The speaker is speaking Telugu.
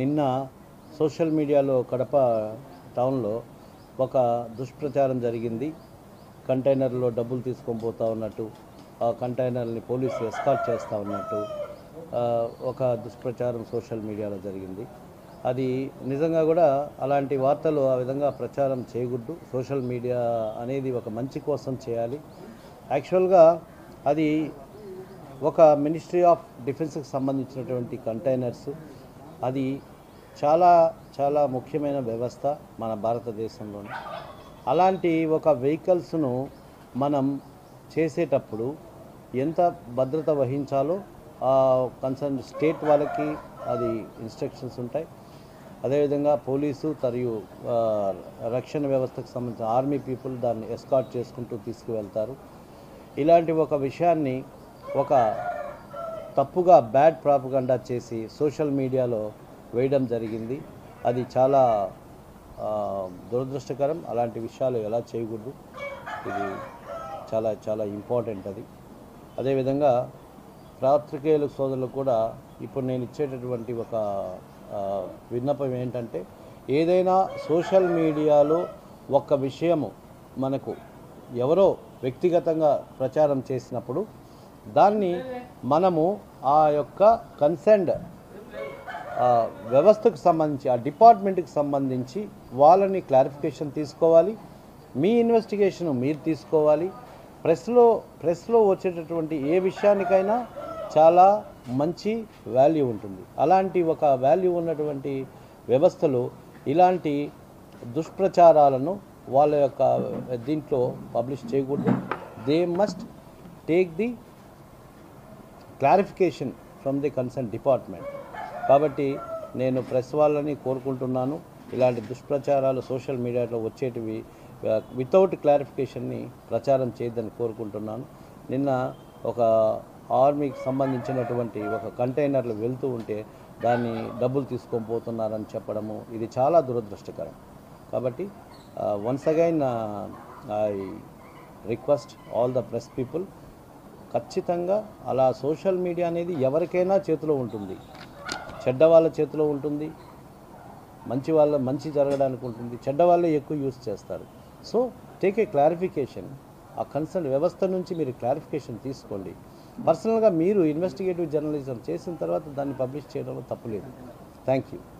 నిన్న సోషల్ మీడియాలో కడప టౌన్లో ఒక దుష్ప్రచారం జరిగింది కంటైనర్లో డబ్బులు తీసుకొని పోతా ఉన్నట్టు ఆ కంటైనర్ని పోలీసు ఎస్కాట్ చేస్తూ ఉన్నట్టు ఆ, ఒక దుష్ప్రచారం సోషల్ మీడియాలో జరిగింది అది నిజంగా కూడా అలాంటి వార్తలు ఆ విధంగా ప్రచారం చేయకూడదు సోషల్ మీడియా అనేది ఒక మంచి కోసం చేయాలి యాక్చువల్గా అది ఒక మినిస్ట్రీ ఆఫ్ డిఫెన్స్కి సంబంధించినటువంటి కంటైనర్స్ అది చాలా చాలా ముఖ్యమైన వ్యవస్థ మన భారతదేశంలోని అలాంటి ఒక వెహికల్స్ను మనం చేసేటప్పుడు ఎంత భద్రత వహించాలో కన్సర్న్ స్టేట్ వాళ్ళకి అది ఇన్స్ట్రక్షన్స్ ఉంటాయి అదేవిధంగా పోలీసు మరియు ఆ, రక్షణ వ్యవస్థకు సంబంధించిన ఆర్మీ పీపుల్ దాన్ని ఎస్కాట్ చేసుకుంటూ తీసుకువెళ్తారు ఇలాంటి ఒక విషయాన్ని ఒక తప్పుగా బ్యాడ్ ప్రాపగండా చేసి సోషల్ మీడియాలో వేయడం జరిగింది అది చాలా ఆ, దురదృష్టకరం అలాంటి విషయాలు ఎలా చేయకూడదు ఇది చాలా చాలా ఇంపార్టెంట్ అది అదేవిధంగా పాత్రికేయుల సోదరులకు కూడా ఇప్పుడు నేను ఇచ్చేటటువంటి ఒక ఆ, విన్నపం ఏంటంటే ఏదైనా సోషల్ మీడియాలో ఒక విషయము మనకు ఎవరో వ్యక్తిగతంగా ప్రచారం చేసినప్పుడు దాన్ని మనము ఆ యొక్క కన్సర్న్డ్ ఆ వ్యవస్థకు సంబంధించి ఆ డిపార్ట్మెంట్కి సంబంధించి వాళ్ళని క్లారిఫికేషన్ తీసుకోవాలి మీ ఇన్వెస్టిగేషన్ మీరు తీసుకోవాలి ప్రెస్లో ప్రెస్లో వచ్చేటటువంటి ఏ విషయానికైనా చాలా మంచి వాల్యూ ఉంటుంది అలాంటి ఒక వాల్యూ ఉన్నటువంటి వ్యవస్థలో ఇలాంటి దుష్ప్రచారాలను వాళ్ళ యొక్క దీంట్లో పబ్లిష్ చేయకూడదు they must take the clarification from the concern department కాబట్టి నేను ప్రెస్ వాళ్ళని కోరుకుంటున్నాను ఇలాంటి దుష్ప్రచారాలు సోషల్ మీడియాలో వచ్చేటివి వితౌట్ క్లారిఫికేషన్ని ప్రచారం చేయొద్దని కోరుకుంటున్నాను నిన్న ఒక ఆర్మీకి సంబంధించినటువంటి ఒక కంటైనర్లు వెళ్తూ ఉంటే దాన్ని డబ్బులు తీసుకొని పోతున్నారని చెప్పడము ఇది చాలా దురదృష్టకరం కాబట్టి once again I request all the press people ఖచ్చితంగా అలా సోషల్ మీడియా అనేది ఎవరికైనా చేతిలో ఉంటుంది చెడ్డ వాళ్ళ చేతిలో ఉంటుంది మంచి వాళ్ళ మంచి జరగడానికి ఉంటుంది చెడ్డ వాళ్ళే ఎక్కువ యూస్ చేస్తారు సో టేక్ ఏ క్లారిఫికేషన్ ఆ కన్సర్న్ వ్యవస్థ నుంచి మీరు క్లారిఫికేషన్ తీసుకోండి పర్సనల్గా మీరు ఇన్వెస్టిగేటివ్ జర్నలిజం చేసిన తర్వాత దాన్ని పబ్లిష్ చేయడంలో తప్పులేదు థ్యాంక్ యూ